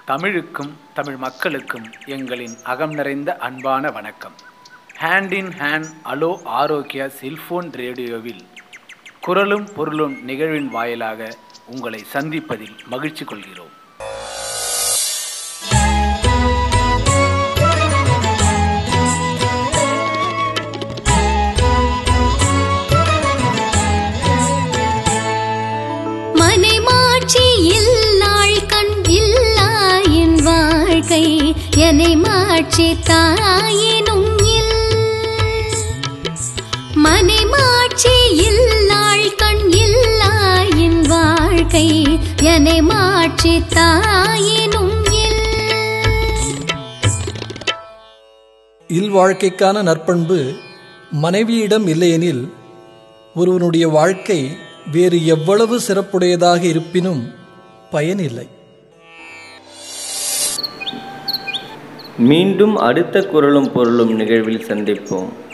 தமிழுக்கும் தமிழ் மக்களுக்கும் எங்களின் அகம் நிறைந்த அன்பான வணக்கம் ஹேண்ட் இன் ஹேண்ட் அலோ ஆரோக்கியா செல்போன் ரேடியோவில் குரலும் பொருளும் நிகழ்வின் வாயிலாக உங்களை சந்திப்பதில் மகிழ்ச்சி கொள்கிறோம் மனை மாற்றி இல்லாள் கண் இல்லா என் வாழ்க்கை என்னை மாற்றி தாயினும் இல் மனை மாற்றி இல்லாள் கண் இல்லா என் வாழ்க்கை என்னை மாற்றி தாயினும் இல் இல்வாழ்க்கைக்கான நற்பண்பு மனைவியிடம் இல்லையெனில் ஒருவனுடைய வாழ்க்கை வேறு எவ்வளவு சிறப்புடையதாக இருப்பினும் பயனில்லை மீண்டும் அடுத்த குரலும் பொருளும் நிகழ்வில் சந்திப்போம்